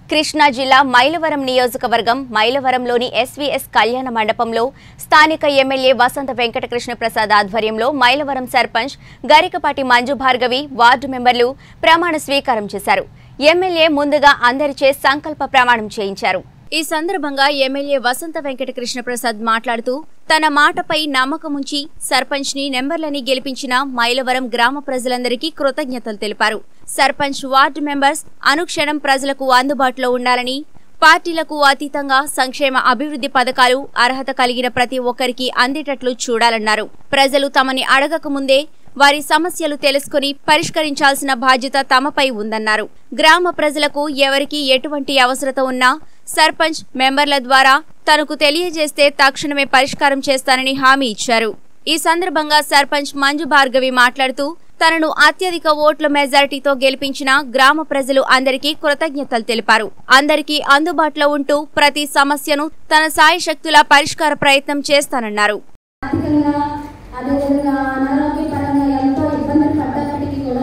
కృష్ణా జిల్లా మైలవరం నియోజకవర్గం మైలవరంలోని ఎస్వీఎస్ కళ్యాణ మండపంలో స్థానిక ఎమ్మెల్యే వసంత వెంకటకృష్ణ ప్రసాద్ ఆధ్వర్యంలో మైలవరం సర్పంచ్ గరికపాటి మంజు భార్గవి వార్డు మెంబర్లు ప్రమాణ స్వీకారం చేశారు ఎమ్మెల్యే ముందుగా అందరిచే సంకల్ప ప్రమాణం చేయించారు ఈ సందర్భంగా ఎమ్మెల్యే వసంత వెంకటకృష్ణ ప్రసాద్ మాట్లాడుతూ తన మాటపై నమ్మకముంచి సర్పంచ్ ని నెంబర్లని గెలిపించిన మైలవరం గ్రామ ప్రజలందరికీ కృతజ్ఞతలు తెలిపారు సర్పంచ్ వార్డు మెంబర్స్ అనుక్షణం ప్రజలకు అందుబాటులో ఉండాలని పార్టీలకు అతీతంగా సంక్షేమ అభివృద్ధి పథకాలు అర్హత కలిగిన ప్రతి ఒక్కరికి అందేటట్లు చూడాలన్నారు ప్రజలు తమని అడగక ముందే వారి సమస్యలు తెలుసుకుని పరిష్కరించాల్సిన బాధ్యత తమపై ఉందన్నారు గ్రామ ప్రజలకు ఎవరికి ఎటువంటి అవసరత ఉన్నా సర్పంచ్ మెంబర్ల ద్వారా తనకు తెలియజేస్తే తక్షణమే పరిష్కారం చేస్తానని హామీ ఇచ్చారు ఈ సందర్భంగా సర్పంచ్ మంజు భార్గవి మాట్లాడుతూ తనను అత్యధిక ఓట్ల మెజారిటీతో గెలిపించిన గ్రామ ప్రజలు అందరికీ కృతజ్ఞతలు తెలిపారు అందరికీ అందుబాటులో ఉంటూ ప్రతి సమస్యను తన సాయి శక్తుల పరిష్కార ప్రయత్నం చేస్తానన్నారు ఆర్థికంగా అదేవిధంగా అనారోగ్య పరంగా ఎంతో ఇబ్బందులు పడ్డప్పటికీ కూడా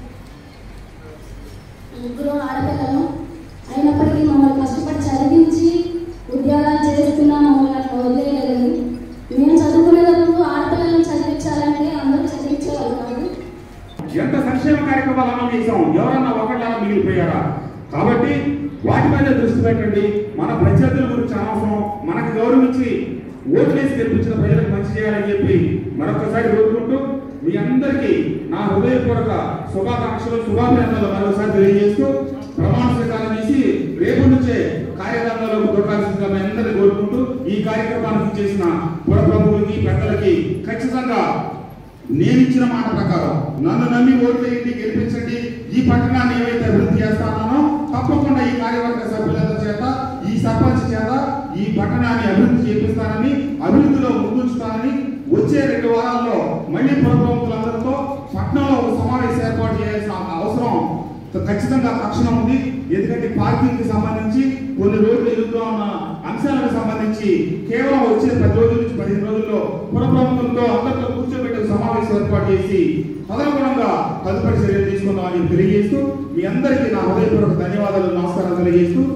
ముగ్గురు ఆడపిల్లలు అయినప్పటికీ మమ్మల్ని కష్టపడి చదివించి ఉద్యోగాలు చేస్తున్నా మమ్మల్ని అట్లా వదిలేయలేదు మేము చదువుకునేటప్పుడు ఆడపిల్లలను చదివించాలంటే అందరూ చదివించేవాళ్ళు కాదు ఎంత సంక్షేమ కార్యక్రమాలను చేసాం ఎవరన్నా ఒకళ్ళ మిగిలిపోయారా కాబట్టి వాటిపైన దృష్టి పెట్టండి మన ప్రత్యర్థుల గురించి అనవసరం మనకు గౌరవించి ఓట్లేసి గెలిపించిన ప్రజలకు మంచి చేయాలని చెప్పి మరొకసారి కోరుకుంటూ మీ అందరికీ నా హృదయపూర్వక శుభాకాంక్షలు శుభాభినందనలు మరొకసారి తెలియజేస్తూ ప్రమాణ స్వీకారం చేసి రేపు నుంచే కార్యక్రమంలోకి దొరకాల్సిందిగా మీ అందరినీ కోరుకుంటూ ఈ కార్యక్రమానికి చేసిన పుర ప్రముఖులకి పెద్దలకి ఖచ్చితంగా నేను ఇచ్చిన మాట ప్రకారం నన్ను నమ్మి ఓట్లు వేయండి గెలిపించండి ఈ పట్టణాన్ని ఏవైతే అభివృద్ధి చేస్తానో తప్పకుండా ఈ కార్యవర్గ సభ్యులందరి చేత ఈ సర్పంచ్ చేత ఈ పట్టణాన్ని అభివృద్ధి చేపిస్తానని అభివృద్ధిలో ముందుంచుతానని వచ్చే రెండు వారాల్లో మళ్ళీ పురప్రముఖులందరితో పట్టణంలో ఒక సమావేశం ఏర్పాటు చేయాల్సిన అవసరం ఖచ్చితంగా తక్షణం ఉంది ఎందుకంటే పార్కింగ్ కి సంబంధించి కొన్ని రోజులు ఎదుగుతూ ఉన్న అంశాలకు సంబంధించి కేవలం వచ్చే పది రోజుల నుంచి పదిహేను రోజుల్లో పుర ప్రముఖులతో అందరితో కూర్చోబెట్టి ఒక సమావేశం ఏర్పాటు చేసి తదనుగుణంగా తదుపరి చర్యలు తీసుకుందామని తెలియజేస్తూ మీ అందరికీ నా హృదయపూర్వక ధన్యవాదాలు నమస్కారం తెలియజేస్తూ